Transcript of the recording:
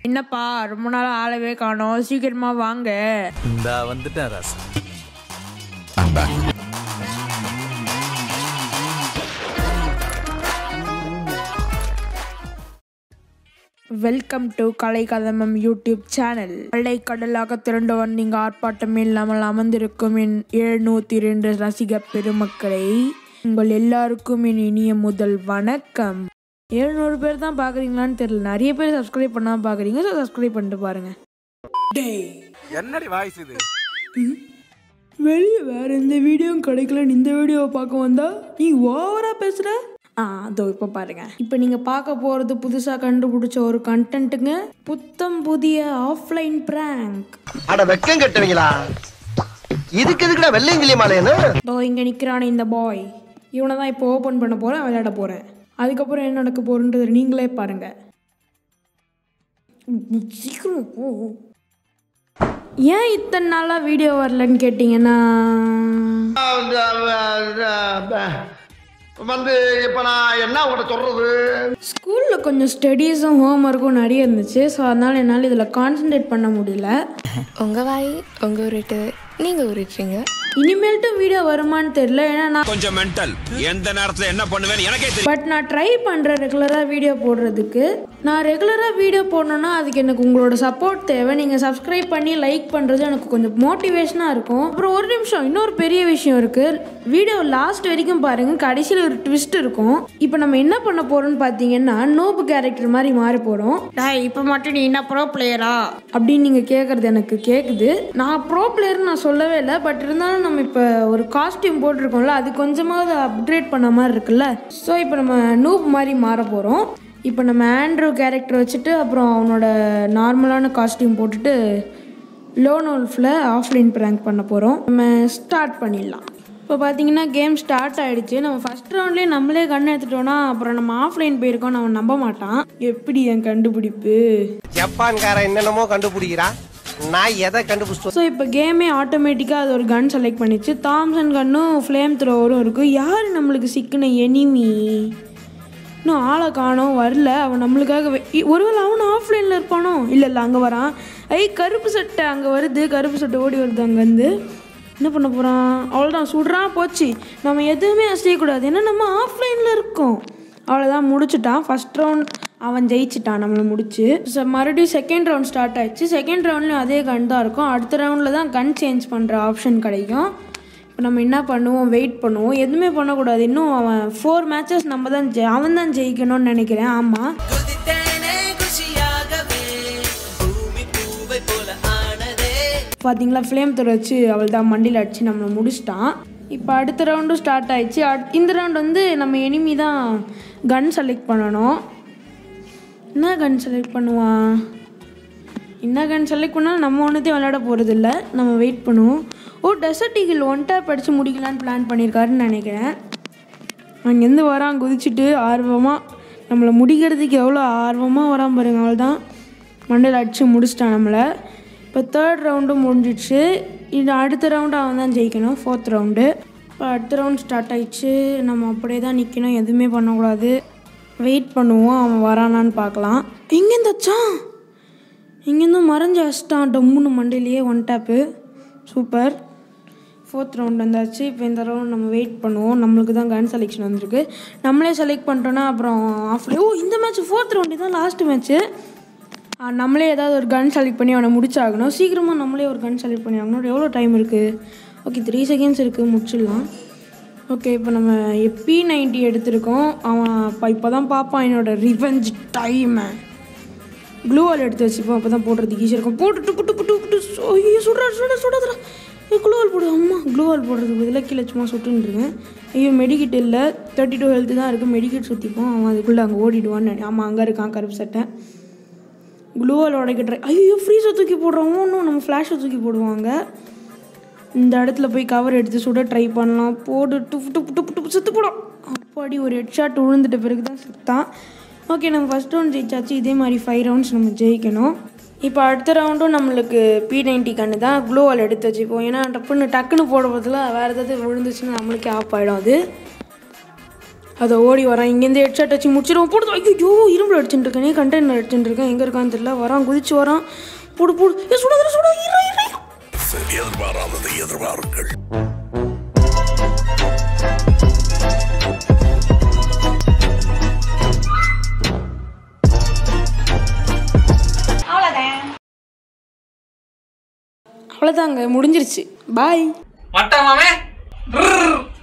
என்னப்பா ரொம்ப நாள் ஆளவே காணோம் சீக்கிரமா வாங்க இந்தா வந்துட்டேன் ராசா வெல்கம் டு கலை கதமம் யூடியூப் சேனல் வெள்ளை கடலாக திரண்டவன் நீங்கள் ஆர்ப்பாட்டம் இல்லாமல் அமர்ந்திருக்கும் என் எழுநூத்தி இரண்டு ரசிக பெருமக்களை உங்கள் எல்லாருக்கும் என் இனிய முதல் வணக்கம் எழுநூறு பேர் தான் பார்க்குறீங்களான்னு தெரியல நிறைய பேர் சப்ஸ்கிரைப் பண்ணாமல் பார்க்குறீங்க ஸோ சப்ஸ்கிரைப் பண்ணிட்டு பாருங்க என்னடி வாய்ஸ் இது வெளியே வேற எந்த வீடியோவும் கிடைக்கலன்னு இந்த வீடியோவை பார்க்க வந்தா நீ ஓவரா பேசுற ஆ அதோ இப்போ பாருங்க இப்போ நீங்க பார்க்க போறது புதுசா கண்டுபிடிச்ச ஒரு கண்டென்ட்டுங்க புத்தம் புதிய ஆஃப்லைன் பிராங்க் அட வெக்கம் கட்டுவீங்களா இதுக்கு எதுக்குடா வெள்ளையங்கிலி மாலையன்னு இதோ இங்க நிக்கிறானே இந்த பாய் இவனை தான் இப்போ ஓபன் பண்ண போறேன் விளையாட போறேன் அதுக்கப்புறம் என்ன நடக்க போறன்றது நீங்களே பாருங்க சீக்கிரம் போ ஏன் இத்தனை நாளா வீடியோ வரலன்னு கேட்டிங்கன்னா வந்து இப்ப நான் என்ன உங்கள்கிட்ட சொல்றது ஸ்கூலில் கொஞ்சம் ஸ்டடீஸும் ஹோம் ஒர்க்கும் நிறைய இருந்துச்சு ஸோ அதனால் என்னால் இதில் கான்சென்ட்ரேட் பண்ண முடியல உங்க வாய் உங்க உருட்டு நீங்க உருட்டுறீங்க இனிமேல்ட்டும் வீடியோ வருமான்னு தெரியல ஏன்னா நான் கொஞ்சம் மென்டல் எந்த நேரத்துல என்ன பண்ணுவேன்னு எனக்கே தெரியும் பட் நான் ட்ரை பண்ணுறேன் ரெகுலராக வீடியோ போடுறதுக்கு நான் ரெகுலராக வீடியோ போடணுன்னா அதுக்கு எனக்கு உங்களோட சப்போர்ட் தேவை நீங்கள் சப்ஸ்கிரைப் பண்ணி லைக் பண்ணுறது எனக்கு கொஞ்சம் மோட்டிவேஷனாக இருக்கும் அப்புறம் ஒரு நிமிஷம் இன்னொரு பெரிய விஷயம் இருக்குது வீடியோ லாஸ்ட் வரைக்கும் பாருங்கள் கடைசியில் ஒரு ட்விஸ்ட் இருக்கும் இப்போ நம்ம என்ன பண்ண போகிறோம்னு பார்த்தீங்கன்னா நோபு கேரக்டர் மாதிரி மாறி போகிறோம் இப்போ மட்டும் நீ என்ன ப்ரோ பிளேயரா அப்படின்னு நீங்கள் கேட்குறது எனக்கு கேட்குது நான் ப்ரோ பிளேயர்னு நான் சொல்லவே இல்லை பட் இருந்தாலும் நம்ம இப்போ ஒரு காஸ்டியூம் போட்டிருக்கோம்ல அது கொஞ்சமாவது அப்கிரேட் பண்ண மாதிரி இருக்குல்ல ஸோ இப்போ நம்ம நூப் மாதிரி மாற போகிறோம் இப்போ நம்ம ஆண்ட்ரூ கேரக்டர் வச்சுட்டு அப்புறம் அவனோட நார்மலான காஸ்டியூம் போட்டுட்டு லோன் wolfல ஆஃப்லைன் ப்ராங்க் பண்ண போகிறோம் நம்ம ஸ்டார்ட் பண்ணிடலாம் இப்போ பார்த்தீங்கன்னா கேம் ஸ்டார்ட் ஆயிடுச்சு நம்ம ஃபர்ஸ்ட் ரவுண்ட்லேயே நம்மளே கண் எடுத்துட்டோம்னா அப்புறம் நம்ம ஆஃப்லைன் போயிருக்கோம் அவன் நம்ப மாட்டான் எப்படி என் கண்டுபிடிப்பு ஜப்பான்காரன் என்னென்னமோ கண்டுபிடிக்கிறான் நான் எதை கண்டுபிடிச்சு ஸோ இப்போ கேமே ஆட்டோமேட்டிக்காக அது ஒரு கன் செலக்ட் பண்ணிச்சு தாம்சன் கன்னும் ஃப்ளேம் த்ரோவரும் இருக்குது யார் நம்மளுக்கு சிக்கின எனிமி இன்னும் ஆளை காணோம் வரல அவன் நம்மளுக்காக வெ- இ- ஒருவேளை அவன் ஆஃப்லைனில் இருப்பானோ இல்லை இல்லை அங்கே வரான் ஐ கருப்பு சட்டை அங்கே வருது கருப்பு சட்டை ஓடி வருது அங்கேருந்து என்ன பண்ண போகிறான் அவ்வளோதான் சுடுறான் போச்சு நம்ம எதுவுமே செய்யக்கூடாது ஏன்னா நம்ம ஆஃப்லைனில் இருக்கோம் அவ்வளோதான் முடிச்சுட்டான் ஃபர்ஸ்ட் ரவுண்ட் அவன் ஜெயிச்சிட்டான் நம்மளை முடிச்சு ஸோ மறுபடியும் செகண்ட் ரவுண்ட் ஸ்டார்ட் ஆயிடுச்சு செகண்ட் ரவுண்ட்லேயும் அதே கன் தான் இருக்கும் அடுத்த ரவுண்டில் தான் கன் சேஞ்ச் பண்ணுற ஆப்ஷன் கிடைக்கும் இப்போ நம்ம என்ன பண்ணுவோம் வெயிட் பண்ணுவோம் எதுவுமே பண்ணக்கூடாது இன்னும் அவன் ஃபோர் மேட்சஸ் நம்ம தான் ஜெ அவன் தான் ஜெயிக்கணும்னு நினைக்கிறேன் ஆமாம் பார்த்தீங்களா ஃப்ளேம் தர வச்சு அவள் தான் மண்டியில் அடிச்சு நம்மளை முடிச்சிட்டான் இப்போ அடுத்த ரவுண்டும் ஸ்டார்ட் ஆயிடுச்சு அட்- இந்த ரவுண்ட் வந்து நம்ம எனிமி தான் கன் செலக்ட் பண்ணணும் என்ன கன் செலக்ட் பண்ணுவான் என்ன கன் செலக்ட் பண்ணால் நம்ம ஒன்றுத்தையும் விளையாட போகிறது இல்லை நம்ம வெயிட் பண்ணுவோம் ஓ டெசர்ட் ஈகிள் ஒன் டேப் அடித்து முடிக்கலான்னு பிளான் பண்ணியிருக்காருன்னு நினைக்கிறேன் அங்கேருந்து வரான் குதிச்சுட்டு ஆர்வமாக நம்மளை முடிக்கிறதுக்கு எவ்வளோ ஆர்வமாக வரான் பாருங்க அவள் தான் மண்டையில் அடித்து முடிச்சிட்டான் நம்மளை இப்போ தேர்ட் ரவுண்டும் முடிஞ்சிடுச்சு இது அடுத்த ரவுண்டு அவன் தான் ஜெயிக்கணும் ஃபோர்த் ரவுண்டு இப்போ அடுத்த ரவுண்ட் ஸ்டார்ட் ஆயிடுச்சு நம்ம அப்படியே தான் நிற்கணும் எதுவுமே பண்ணக்கூடாது வெயிட் பண்ணுவோம் அவன் வரானான்னு பார்க்கலாம் எங்கேருந்து வச்சான் இங்கேருந்து மறைஞ்சு வச்சிட்டான் டம்முன்னு மண்டையிலேயே one tap super fourth round வந்தாச்சு இப்போ இந்த ரவுண்ட் நம்ம வெயிட் பண்ணுவோம் நம்மளுக்கு தான் கன் செலெக்ஷன் வந்திருக்கு நம்மளே செலக்ட் பண்ணிட்டோன்னா அப்புறம் ஆஃப்ல ஓ இந்த மேட்ச் ஃபோர்த் ரவுண்டு தான் லாஸ்ட் மேட்ச்சு நம்மளே ஏதாவது ஒரு கன் செலக்ட் பண்ணி அவனை முடிச்சாகணும் சீக்கிரமாக நம்மளே ஒரு கன் செலக்ட் பண்ணி ஆகணும் எவ்வளோ டைம் இருக்குது ஓகே த்ரீ செகண்ட்ஸ் இருக்குது முடிச்சிடலாம் ஓகே இப்போ நம்ம எப்பி நைன்ட்டி எடுத்திருக்கோம் அவன் இப்போ இப்போ தான் பார்ப்பான் என்னோட ரிவெஞ்ச் டைமை க்ளூ வால் எடுத்து வச்சுப்போம் அப்போ தான் போடுறதுக்கு ஈஸியாக இருக்கும் போட்டு டுக்கு டுக்கு டுக்கு டு ஐயோ சுடுறா சுட சுடாதுடா ஏ க்ளூ வால் போடு அம்மா க்ளூ வால் போடுறதுக்கு பதிலாக கீழே சும்மா சுட்டுருக்கேன் ஐயோ மெடிக்கிட் இல்லை தேர்ட்டி டூ ஹெல்த்து தான் இருக்குது மெடிக்கிட் சுற்றிப்போம் அவன் அதுக்குள்ளே அங்கே ஓடிடுவான்னு நினை- ஆமாம் அங்கே இருக்கான் கருப்பு சட்டை க்ளூ வால் உடைக்க ட்ரை ஐயோ ஃப்ரீஸை தூக்கி போடுறோம் இன்னும் நம்ம ஃப்ளாஷை தூக்கி போடுவாங்க இந்த இடத்துல போய் கவர் எடுத்து சுட ட்ரை பண்ணலாம் போடு டுப்பு டுப்பு டுப்பு டுப்பு செத்து போடும் அப்பாடி ஒரு ஹெட் ஷாட் விழுந்துட்ட பிறகு தான் செத்தான் ஓகே நம்ம ஃபஸ்ட் ரவுண்ட் ஜெயிச்சாச்சு இதே மாதிரி ஃபைவ் ரவுண்ட்ஸ் நம்ம ஜெயிக்கணும் இப்போ அடுத்த ரவுண்டும் நம்மளுக்கு பி நைன்டி கண்ணு தான் க்ளோவால் எடுத்து வச்சுப்போம் ஏன்னா டப்புன்னு டக்குன்னு போடுறதுல வேறு ஏதாவது விழுந்துச்சுன்னா நம்மளுக்கே ஆஃப் ஆகிடும் அது அதை ஓடி வரான் இங்கேருந்து ஹெட்ஷாட் அடிச்சு முடிச்சிடுவோம் போடுது ஐயோ இரும்பு அடிச்சுட்டு இருக்கேனே கண்டெய்னர் அடிச்சுட்டு இருக்கேன் எங்கே இருக்கான்னு தெரியல வரான் குதிச்சு வரான் போடு போடு ஏ சுடாத சுடா இரு இரு இரு. அவ்வளோதாங்க முடிஞ்சிருச்சு பாய் மட்டமாமே